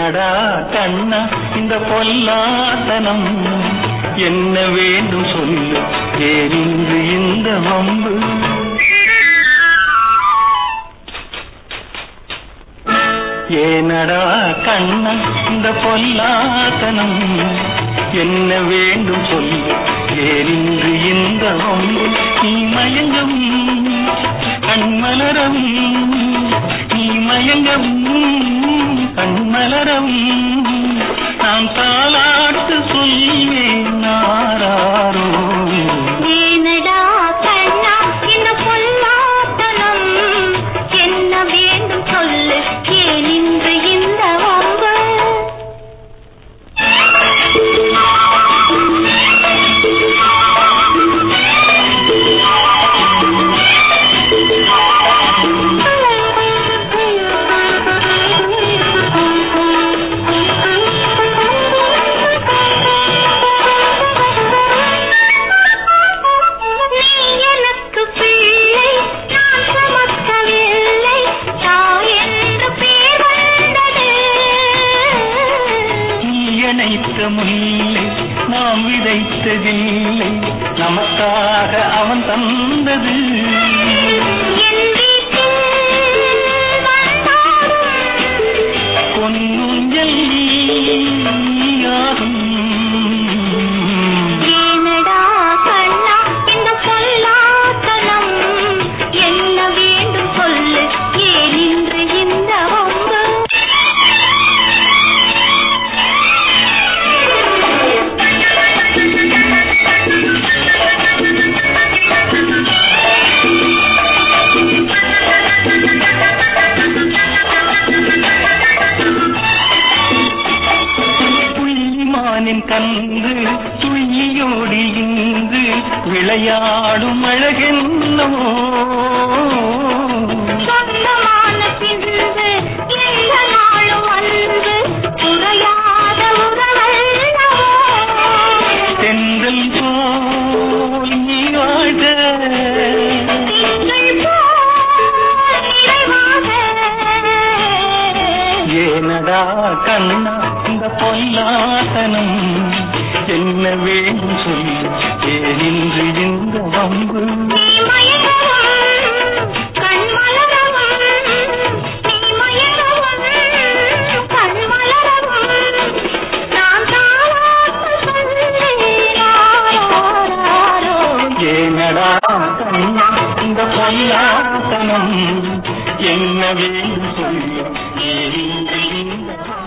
ஏனடா கண்ணா இந்த பொல்லாத்தனம் என்ன வேண்டும் சொல்லு ஏறிந்து இந்த வம்பு ஏனடா கண்ணா இந்த பொல்லாத்தனம் என்ன வேண்டும் சொல்லு ஏறிந்து இந்த வம்பு நீ மயங்கம் கண்மலரம் நீ மயங்கம் கண்மலரம் நான் தாலாட்டு சொல்வேன் நாராரோ ஏனடா கண்ணா இந்த பொல்லாத்தனம் என்ன வேண்டும் சொல்லு ஏன் இன்று இந்த வம்பு நீ எனக்கு பிள்ளை நான் சுமக்கவில்லை தாய் என்று பேர் வந்தது நீ இணைத்த முல்லை நாம் விதைத்ததில்லை நமக்காக அவன் தந்தது என் வீட்டில் வந்தாடும் பொன்னுஞ்சல் நீயாகும் ஏனடா கண்ணா இந்த பொல்லாத்தனம் என்ன வேண்டும் சொல்லு ஏன் இன்று இந்த வம்பு புள்ளிமானின் கன்று துள்ளியோடி இங்கு விளையாடும் அழகென்னவோ சொந்தமான பின்பு எந்த நாளும் வந்து குறையாத உறவல்லவோ தென்றல் போல் நீ வாழ்க திங்கள் போல் நிறைவாக ஏனடா கண்ணா இந்த பொல்லாத்தனம் என்ன வேண்டும் சொல்லு ஏனின்று இந்த வம்பு நீ மயங்கவும் கண்மலரவும் நீ மயங்கவும் கண்மலரவும் நான் தாளாட்டு சொல்லேன் ஆராரோ. ஏனடா கண்ணா இந்த பொல்லாத்தனம் என்ன வேண்டும் சொல்லு ஏனின்று இந்த வம்பு